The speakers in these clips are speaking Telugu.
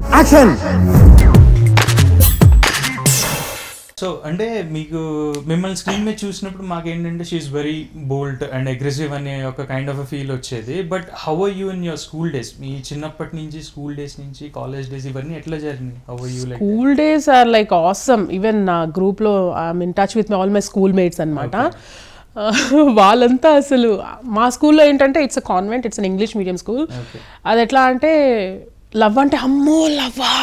యాక్షన్ సో అంటే మీకు మిమ్మల్ని స్క్రీన్ మీద చూసినప్పుడు మాకు ఏంటంటే she is very bold and aggressive అనే ఒక కైండ్ ఆఫ్ ఫీల్ వచ్చేది but how are you in your school days మీ చిన్నప్పటి నుంచి స్కూల్ డేస్ నుంచి కాలేజ్ డేస్ ఇవన్నీ ఎట్లా జరిగినాయి how are you like school days are like awesome even నా గ్రూప్లో I'm in touch with my all my school mates అనమాట వాళ్ళంతా అసలు మా స్కూల్లో ఏంటంటే it's a convent it's an English medium school Okay. అది ఎట్లా అంటే లవ్ అంటే అమ్మో లవ్వా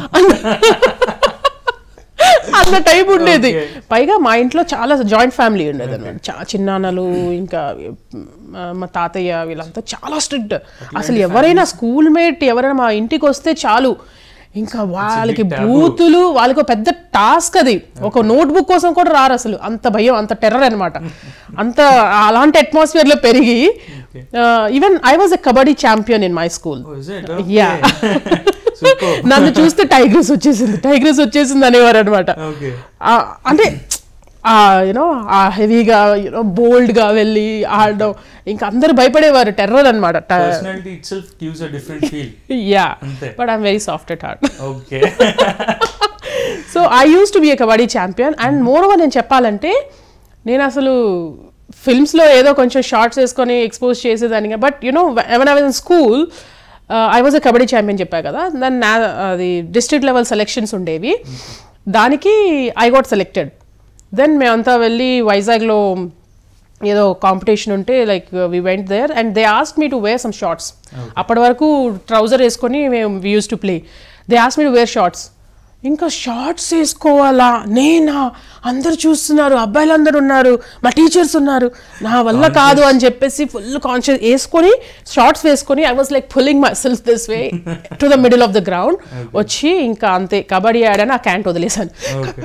అన్న టైప్ ఉండేది Okay. పైగా మా ఇంట్లో చాలా జాయింట్ ఫ్యామిలీ ఉండేది అనమాట చాలా చిన్నాన్నలు ఇంకా ఆ, మా తాతయ్య వీళ్ళంతా చాలా స్ట్రిక్ట్ అసలు ఎవరైనా స్కూల్ మేట్ ఎవరైనా మా ఇంటికి వస్తే చాలు ఇంకా వాళ్ళకి taboo. బూతులు వాళ్ళకి ఒక పెద్ద టాస్క్ అది ఒక నోట్బుక్ కోసం కూడా రారు అసలు అంత భయం అంత టెర్రర్ అనమాట అంత అలాంటి అట్మాస్ఫియర్ లో పెరిగి even I was a kabaddi champion in my school Yeah. Super నన్ను చూస్తే టైగ్రెస్ వచ్చేసింది టైగ్రెస్ వచ్చేసింది అనేవారు అనమాట ఓకే అంటే యూనో ఆ హెవీగా యూనో బోల్డ్గా వెళ్ళి ఆడడం ఇంకా అందరు భయపడేవారు టెర్రర్ అనమాట personality itself gives a different feel yeah అంతే. But I'm very soft at heart okay so I use to be a kabaddi champion and moreover నేను చెప్పాలంటే నేను అసలు ఫిల్మ్స్లో ఏదో కొంచెం షార్ట్స్ వేసుకొని ఎక్స్పోజ్ చేసేదాన్ని but you know even I was in school I was a kabaddi champion చెప్పా కదా దాని నా అది డిస్ట్రిక్ట్ లెవెల్ సెలెక్షన్స్ ఉండేవి దానికి ఐ గాట్ సెలెక్టెడ్ దెన్ మేమంతా వెళ్ళి వైజాగ్లో ఏదో కాంపిటీషన్ ఉంటే like we went there and they asked me to wear some shorts అప్పటి వరకు ట్రౌజర్ వేసుకొని మేము we use to play they asked me to wear shorts ఇంకా షార్ట్స్ వేసుకోవాలా నేనా అందరు చూస్తున్నారు అబ్బాయిలు అందరు ఉన్నారు మా టీచర్స్ ఉన్నారు నా వల్ల కాదు అని చెప్పేసి ఫుల్ కాన్షియస్ వేసుకొని షార్ట్స్ వేసుకొని I was like pulling myself this way to the middle of the ground వచ్చి ఇంకా అంతే కబడ్డీ ఆడాను ఆ క్యాంట్ వదిలేశాను ఓకే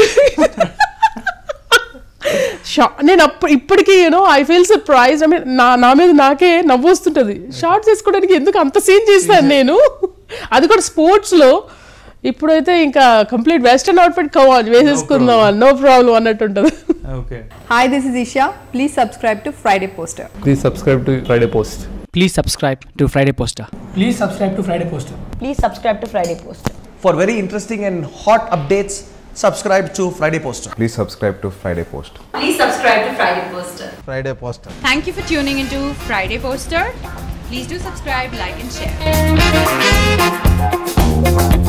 షా- నేను అప్పుడు ఇప్పటికీ you know I feel surprise I mean నా నా మీద నాకే నవ్వు వస్తుంటది షార్ట్స్ వేసుకోవడానికి ఎందుకు అంత సీన్ చేస్తాను నేను అది కూడా స్పోర్ట్స్ లో ఇప్పుడైతే ఇంకా కంప్లీట్ వెస్టర్న్ అవుట్ఫిట్ కావాలి వేసేసుకుందాం నో ప్రాబ్లం అన్నట్టు ఉంటుంది okay Hi, this is Isha. Please subscribe to Friday Poster. Please subscribe to Friday Post. Please subscribe to Friday Poster. Please subscribe to Friday Poster. Please subscribe to Friday Poster. For very interesting and hot updates, subscribe to Friday Poster. Please subscribe to Friday Post. Please subscribe to Friday Poster. Friday Poster. Thank you for tuning into Friday Poster. Please do subscribe, like, and share.